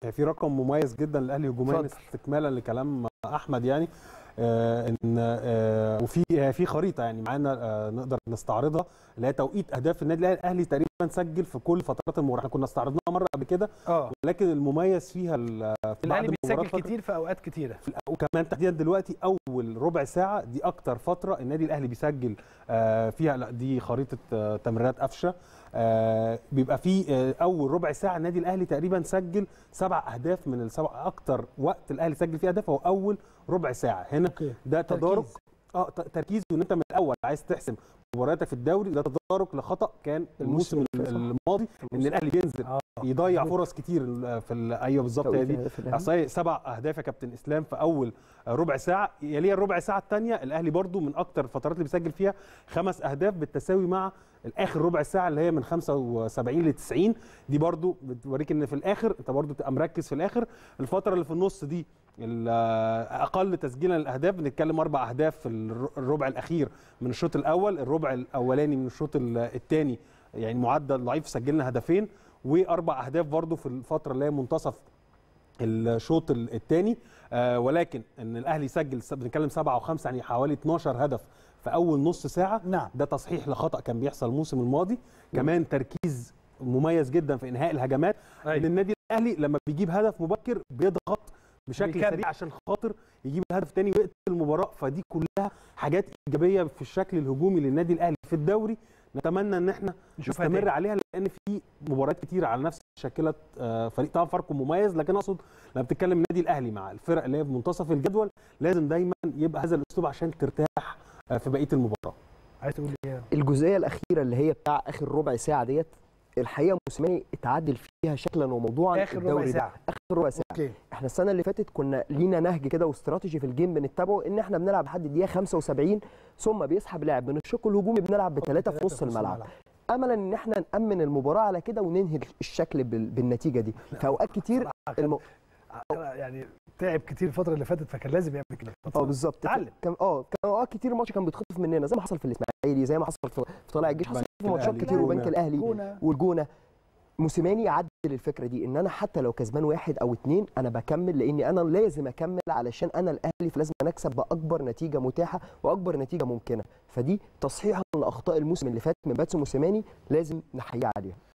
في رقم مميز جدا للاهلي هجوميا اتفضل. استكمالا لكلام احمد يعني آه ان آه وفي في خريطه يعني معانا آه نقدر نستعرضها اللي هي توقيت اهداف النادي الأهلي. الاهلي تقريبا سجل في كل فترات المباراه احنا كنا استعرضناها مره قبل كده اه ولكن المميز فيها ال- في بعض الاهلي المباريات بيسجل فقط- كتير في اوقات كتيره في الأ- وكمان تحديدا دلوقتي اول ربع ساعه دي اكتر فتره النادي الاهلي بيسجل آه، فيها لا دي خريطه آه، تمريرات قفشه آه، بيبقى في آه، اول ربع ساعه النادي الاهلي تقريبا سجل سبع اهداف من السبع اكتر وقت الاهلي سجل فيه اهداف هو اول ربع ساعه هنا اوكي ده تدارك تركيز. اه ت- تركيز وان انت من الاول عايز تحسم مبارياتك في الدوري ده تدارك لخطا كان الموسم الموسم اللي فات. الماضي ان الاهلي بينزل اه يضيع فرص كتير في ال- ايوه بالظبط هي دي توقيت الأهلي. اصل سبع اهداف يا كابتن اسلام في اول ربع ساعه يليها الربع ساعه الثانيه الاهلي برضو من اكتر الفترات اللي بيسجل فيها خمس اهداف بالتساوي مع الاخر ربع ساعه اللي هي من 75 ل 90 دي برضو بتوريك ان في الاخر انت برضو تبقى مركز في الاخر الفتره اللي في النص دي ال- اقل تسجيلا للاهداف بنتكلم اربع اهداف في الر- الربع الاخير من الشوط الاول الربع الاولاني من الشوط الثاني يعني معدل ضعيف سجلنا هدفين واربع اهداف برضو في الفتره اللي هي منتصف الشوط الثاني آه ولكن ان الاهلي سجل س- بنتكلم سبعه وخمسه يعني حوالي 12 هدف في اول نص ساعه نعم ده تصحيح لخطا كان بيحصل الموسم الماضي كمان تركيز مميز جدا في انهاء الهجمات ان أيوة. النادي الاهلي لما بيجيب هدف مبكر بيضغط بشكل بيكمل. سريع عشان خاطر يجيب الهدف تاني ويقتل المباراه فدي كلها حاجات ايجابيه في الشكل الهجومي للنادي الاهلي في الدوري نتمنى ان احنا نشوفها نستمر تاني. عليها لان في مباريات كتير على نفس شكله آه، فريق طبعا فرقه مميز لكن اقصد لما بتتكلم النادي الاهلي مع الفرق اللي هي في منتصف الجدول لازم دايما يبقى هذا الاسلوب عشان ترتاح آه، في بقيه المباراه عايز تقول ايه الجزئيه الاخيره اللي هي بتاع اخر ربع ساعه ديت الحقيقه موسيماني اتعدل فيها شكلا وموضوعا اخر ربع الدوري ده. ساعه اخر ربع ساعه اوكي احنا السنه اللي فاتت كنا لينا نهج كده واستراتيجي في الجيم بنتبعه ان احنا بنلعب لحد الدقيقه 75 ثم بيسحب لاعب من الشق الهجومي بنلعب بثلاثه في نص الملعب املا ان احنا نامن المباراه على كده وننهي الشكل بال- بالنتيجه دي في اوقات كتير الم... يعني تعب كتير الفتره اللي فاتت فكان لازم يعمل كده اه بالظبط اتعلم. كان اه كان اوقات كتير الماتش كان بيتخطف مننا زي ما حصل في الاسماعيلي زي ما حصل في في طلائع الجيش حصل بنك في ماتشات الأهلي، كتير وبنك جونة. الاهلي جونة. والجونه موسيماني عدل الفكره دي ان انا حتى لو كسبان واحد او اتنين انا بكمل لاني انا لازم اكمل علشان انا الاهلي فلازم نكسب باكبر نتيجه متاحه واكبر نتيجه ممكنه فدي تصحيحا لاخطاء الموسم اللي فات من باتسو موسيماني لازم نحييه عليها